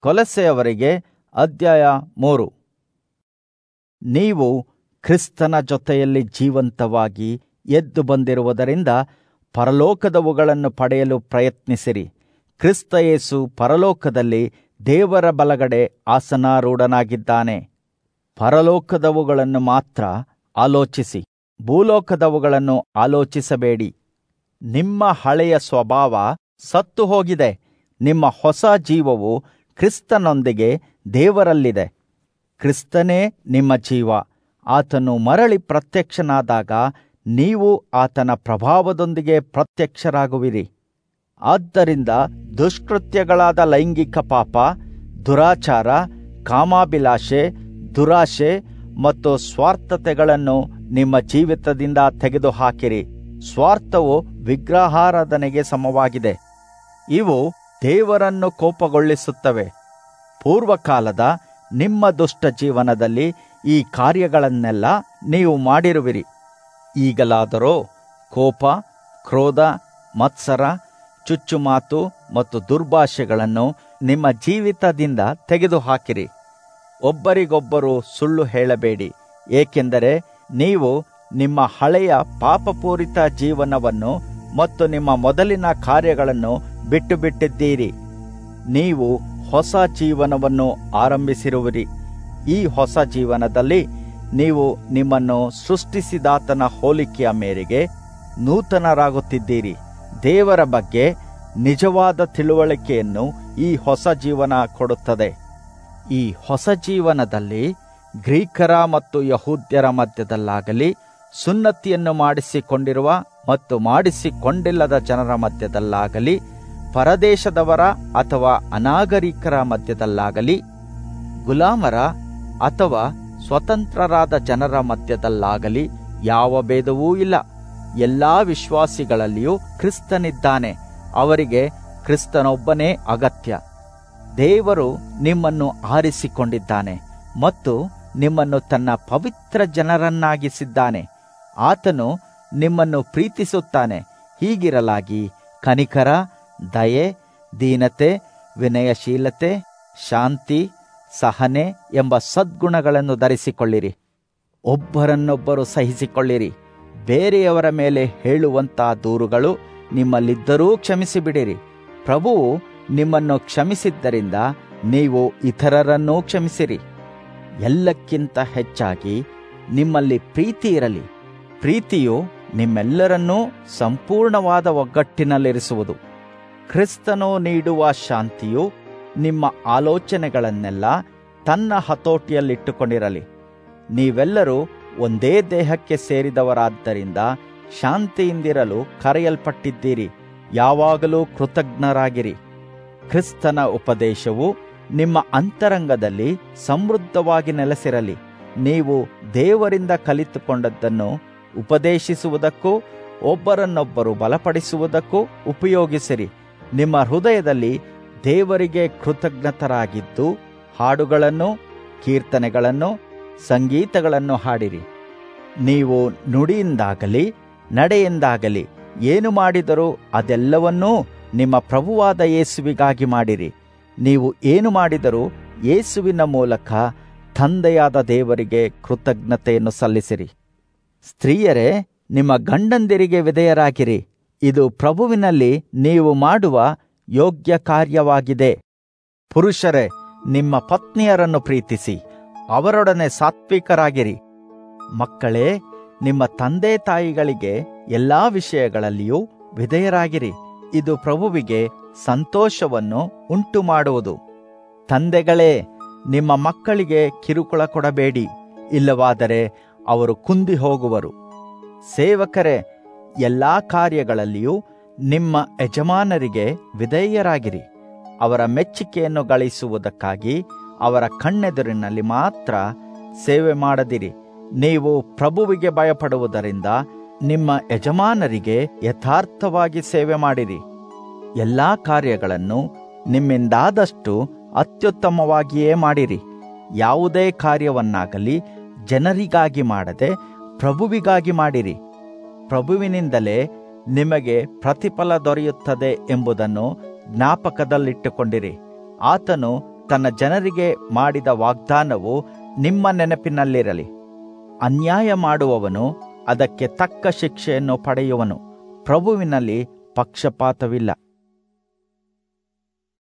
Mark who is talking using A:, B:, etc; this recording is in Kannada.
A: ಕೊಲಸೆಯವರಿಗೆ ಅಧ್ಯಾಯ ಮೂರು ನೀವು ಕ್ರಿಸ್ತನ ಜೊತೆಯಲ್ಲಿ ಜೀವಂತವಾಗಿ ಎದ್ದು ಬಂದಿರುವುದರಿಂದ ಪರಲೋಕದವುಗಳನ್ನು ಪಡೆಯಲು ಪ್ರಯತ್ನಿಸಿರಿ ಕ್ರಿಸ್ತ ಯೇಸು ಪರಲೋಕದಲ್ಲಿ ದೇವರ ಬಲಗಡೆ ಆಸನಾರೂಢನಾಗಿದ್ದಾನೆ ಪರಲೋಕದವುಗಳನ್ನು ಮಾತ್ರ ಆಲೋಚಿಸಿ ಭೂಲೋಕದವುಗಳನ್ನು ಆಲೋಚಿಸಬೇಡಿ ನಿಮ್ಮ ಹಳೆಯ ಸ್ವಭಾವ ಸತ್ತು ಹೋಗಿದೆ ನಿಮ್ಮ ಹೊಸ ಜೀವವು ಕ್ರಿಸ್ತನೊಂದಿಗೆ ದೇವರಲ್ಲಿದೆ ಕ್ರಿಸ್ತನೇ ನಿಮ್ಮ ಜೀವ ಆತನು ಮರಳಿ ಪ್ರತ್ಯಕ್ಷನಾದಾಗ ನೀವು ಆತನ ಪ್ರಭಾವದೊಂದಿಗೆ ಪ್ರತ್ಯಕ್ಷರಾಗುವಿರಿ ಆದ್ದರಿಂದ ದುಷ್ಕೃತ್ಯಗಳಾದ ಲೈಂಗಿಕ ಪಾಪ ದುರಾಚಾರ ಕಾಮಾಭಿಲಾಷೆ ದುರಾಶೆ ಮತ್ತು ಸ್ವಾರ್ಥತೆಗಳನ್ನು ನಿಮ್ಮ ಜೀವಿತದಿಂದ ತೆಗೆದುಹಾಕಿರಿ ಸ್ವಾರ್ಥವು ವಿಗ್ರಹಾರಾಧನೆಗೆ ಸಮವಾಗಿದೆ ಇವು ದೇವರನ್ನು ಕೋಪಗೊಳಿಸುತ್ತವೆ ಪೂರ್ವಕಾಲದ ನಿಮ್ಮ ದುಷ್ಟ ಜೀವನದಲ್ಲಿ ಈ ಕಾರ್ಯಗಳನ್ನೆಲ್ಲ ನೀವು ಮಾಡಿರುವಿರಿ ಈಗಲಾದರೋ ಕೋಪ ಕ್ರೋಧ ಮತ್ಸರ ಚುಚ್ಚುಮಾತು ಮತ್ತು ದುರ್ಭಾಷೆಗಳನ್ನು ನಿಮ್ಮ ಜೀವಿತದಿಂದ ತೆಗೆದುಹಾಕಿರಿ ಒಬ್ಬರಿಗೊಬ್ಬರು ಸುಳ್ಳು ಹೇಳಬೇಡಿ ಏಕೆಂದರೆ ನೀವು ನಿಮ್ಮ ಹಳೆಯ ಪಾಪಪೂರಿತ ಜೀವನವನ್ನು ಮತ್ತು ನಿಮ್ಮ ಮೊದಲಿನ ಕಾರ್ಯಗಳನ್ನು ಬಿಟ್ಟು ಬಿಟ್ಟಿದ್ದೀರಿ ನೀವು ಹೊಸ ಜೀವನವನ್ನು ಆರಂಭಿಸಿರುವಿರಿ ಈ ಹೊಸ ಜೀವನದಲ್ಲಿ ನೀವು ನಿಮ್ಮನ್ನು ಸೃಷ್ಟಿಸಿದಾತನ ಹೋಲಿಕೆಯ ಮೇರೆಗೆ ನೂತನರಾಗುತ್ತಿದ್ದೀರಿ ದೇವರ ಬಗ್ಗೆ ನಿಜವಾದ ತಿಳುವಳಿಕೆಯನ್ನು ಈ ಹೊಸ ಜೀವನ ಕೊಡುತ್ತದೆ ಈ ಹೊಸ ಜೀವನದಲ್ಲಿ ಗ್ರೀಕರ ಮತ್ತು ಯಹೂದ್ಯರ ಮಧ್ಯದಲ್ಲಾಗಲಿ ಸುನ್ನತಿಯನ್ನು ಮಾಡಿಸಿಕೊಂಡಿರುವ ಮತ್ತು ಮಾಡಿಸಿಕೊಂಡಿಲ್ಲದ ಜನರ ಮಧ್ಯದಲ್ಲಾಗಲಿ ಪರದೇಶದವರ ಅಥವಾ ಅನಾಗರಿಕರ ಮಧ್ಯದಲ್ಲಾಗಲಿ ಗುಲಾಮರ ಅಥವಾ ಸ್ವತಂತ್ರರಾದ ಜನರ ಮಧ್ಯದಲ್ಲಾಗಲಿ ಯಾವ ಭೇದವೂ ಇಲ್ಲ ಎಲ್ಲಾ ವಿಶ್ವಾಸಿಗಳಲ್ಲಿಯೂ ಕ್ರಿಸ್ತನಿದ್ದಾನೆ ಅವರಿಗೆ ಕ್ರಿಸ್ತನೊಬ್ಬನೇ ಅಗತ್ಯ ದೇವರು ನಿಮ್ಮನ್ನು ಆರಿಸಿಕೊಂಡಿದ್ದಾನೆ ಮತ್ತು ನಿಮ್ಮನ್ನು ತನ್ನ ಪವಿತ್ರ ಜನರನ್ನಾಗಿಸಿದ್ದಾನೆ ಆತನು ನಿಮ್ಮನ್ನು ಪ್ರೀತಿಸುತ್ತಾನೆ ಹೀಗಿರಲಾಗಿ ಕನಿಕರ ದಯೆ ದೀನತೆ ವಿನಯಶೀಲತೆ ಶಾಂತಿ ಸಹನೆ ಎಂಬ ಸದ್ಗುಣಗಳನ್ನು ಧರಿಸಿಕೊಳ್ಳಿರಿ ಒಬ್ಬರನ್ನೊಬ್ಬರು ಸಹಿಸಿಕೊಳ್ಳಿರಿ ಬೇರೆಯವರ ಮೇಲೆ ಹೇಳುವಂತ ದೂರುಗಳು ನಿಮ್ಮಲ್ಲಿದ್ದರೂ ಕ್ಷಮಿಸಿಬಿಡಿರಿ ಪ್ರಭುವು ನಿಮ್ಮನ್ನು ಕ್ಷಮಿಸಿದ್ದರಿಂದ ನೀವು ಇತರರನ್ನೂ ಕ್ಷಮಿಸಿರಿ ಎಲ್ಲಕ್ಕಿಂತ ಹೆಚ್ಚಾಗಿ ನಿಮ್ಮಲ್ಲಿ ಪ್ರೀತಿ ಇರಲಿ ಪ್ರೀತಿಯು ನಿಮ್ಮೆಲ್ಲರನ್ನೂ ಸಂಪೂರ್ಣವಾದ ಒಗ್ಗಟ್ಟಿನಲ್ಲಿರಿಸುವುದು ಕ್ರಿಸ್ತನು ನೀಡುವ ಶಾಂತಿಯು ನಿಮ್ಮ ಆಲೋಚನೆಗಳನ್ನೆಲ್ಲ ತನ್ನ ಹತೋಟಿಯಲ್ಲಿಟ್ಟುಕೊಂಡಿರಲಿ ನೀವೆಲ್ಲರೂ ಒಂದೇ ದೇಹಕ್ಕೆ ಸೇರಿದವರಾದ್ದರಿಂದ ಶಾಂತಿಯಿಂದಿರಲು ಕರೆಯಲ್ಪಟ್ಟಿದ್ದೀರಿ ಯಾವಾಗಲೂ ಕೃತಜ್ಞರಾಗಿರಿ ಕ್ರಿಸ್ತನ ಉಪದೇಶವು ನಿಮ್ಮ ಅಂತರಂಗದಲ್ಲಿ ಸಮೃದ್ಧವಾಗಿ ನೆಲೆಸಿರಲಿ ನೀವು ದೇವರಿಂದ ಕಲಿತುಕೊಂಡದ್ದನ್ನು ಉಪದೇಶಿಸುವುದಕ್ಕೂ ಒಬ್ಬರನ್ನೊಬ್ಬರು ಬಲಪಡಿಸುವುದಕ್ಕೂ ಉಪಯೋಗಿಸಿರಿ ನಿಮ್ಮ ಹೃದಯದಲ್ಲಿ ದೇವರಿಗೆ ಕೃತಜ್ಞತರಾಗಿದ್ದು ಹಾಡುಗಳನ್ನು ಕೀರ್ತನೆಗಳನ್ನು ಸಂಗೀತಗಳನ್ನು ಹಾಡಿರಿ ನೀವು ನುಡಿಯಿಂದಾಗಲಿ ನಡೆಯಿಂದಾಗಲಿ ಏನು ಮಾಡಿದರೂ ಅದೆಲ್ಲವನ್ನೂ ನಿಮ್ಮ ಪ್ರಭುವಾದ ಯೇಸುವಿಗಾಗಿ ಮಾಡಿರಿ ನೀವು ಏನು ಮಾಡಿದರೂ ಯೇಸುವಿನ ಮೂಲಕ ತಂದೆಯಾದ ದೇವರಿಗೆ ಕೃತಜ್ಞತೆಯನ್ನು ಸಲ್ಲಿಸಿರಿ ಸ್ತ್ರೀಯರೇ ನಿಮ್ಮ ಗಂಡಂದಿರಿಗೆ ವಿಧೇಯರಾಗಿರಿ ಇದು ಪ್ರಭುವಿನಲ್ಲಿ ನೀವು ಮಾಡುವ ಯೋಗ್ಯ ಕಾರ್ಯವಾಗಿದೆ ಪುರುಷರೇ ನಿಮ್ಮ ಪತ್ನಿಯರನ್ನು ಪ್ರೀತಿಸಿ ಅವರೊಡನೆ ಸಾತ್ವಿಕರಾಗಿರಿ ಮಕ್ಕಳೇ ನಿಮ್ಮ ತಂದೆ ತಾಯಿಗಳಿಗೆ ಎಲ್ಲಾ ವಿಷಯಗಳಲ್ಲಿಯೂ ವಿಧೇಯರಾಗಿರಿ ಇದು ಪ್ರಭುವಿಗೆ ಸಂತೋಷವನ್ನು ಉಂಟು ಮಾಡುವುದು ತಂದೆಗಳೇ ನಿಮ್ಮ ಮಕ್ಕಳಿಗೆ ಕಿರುಕುಳ ಕೊಡಬೇಡಿ ಇಲ್ಲವಾದರೆ ಅವರು ಕುಂದಿ ಹೋಗುವರು ಸೇವಕರೇ ಎಲ್ಲಾ ಕಾರ್ಯಗಳಲ್ಲಿಯೂ ನಿಮ್ಮ ಯಜಮಾನರಿಗೆ ವಿಧೇಯರಾಗಿರಿ ಅವರ ಮೆಚ್ಚುಗೆಯನ್ನು ಗಳಿಸುವುದಕ್ಕಾಗಿ ಅವರ ಕಣ್ಣೆದುರಿನಲ್ಲಿ ಮಾತ್ರ ಸೇವೆ ಮಾಡದಿರಿ ನೀವು ಪ್ರಭುವಿಗೆ ಭಯಪಡುವುದರಿಂದ ನಿಮ್ಮ ಯಜಮಾನರಿಗೆ ಯಥಾರ್ಥವಾಗಿ ಸೇವೆ ಮಾಡಿರಿ ಎಲ್ಲಾ ಕಾರ್ಯಗಳನ್ನು ನಿಮ್ಮಿಂದಾದಷ್ಟು ಅತ್ಯುತ್ತಮವಾಗಿಯೇ ಮಾಡಿರಿ ಯಾವುದೇ ಕಾರ್ಯವನ್ನಾಗಲಿ ಜನರಿಗಾಗಿ ಮಾಡದೆ ಪ್ರಭುವಿಗಾಗಿ ಮಾಡಿರಿ ಪ್ರಭುವಿನಿಂದಲೇ ನಿಮಗೆ ಪ್ರತಿಫಲ ದೊರೆಯುತ್ತದೆ ಎಂಬುದನ್ನು ಜ್ಞಾಪಕದಲ್ಲಿಟ್ಟುಕೊಂಡಿರಿ ಆತನು ತನ್ನ ಜನರಿಗೆ ಮಾಡಿದ ವಾಗ್ದಾನವು ನಿಮ್ಮ ನೆನಪಿನಲ್ಲಿರಲಿ ಅನ್ಯಾಯ ಮಾಡುವವನು ಅದಕ್ಕೆ ತಕ್ಕ ಶಿಕ್ಷೆಯನ್ನು ಪಡೆಯುವನು ಪ್ರಭುವಿನಲ್ಲಿ ಪಕ್ಷಪಾತವಿಲ್ಲ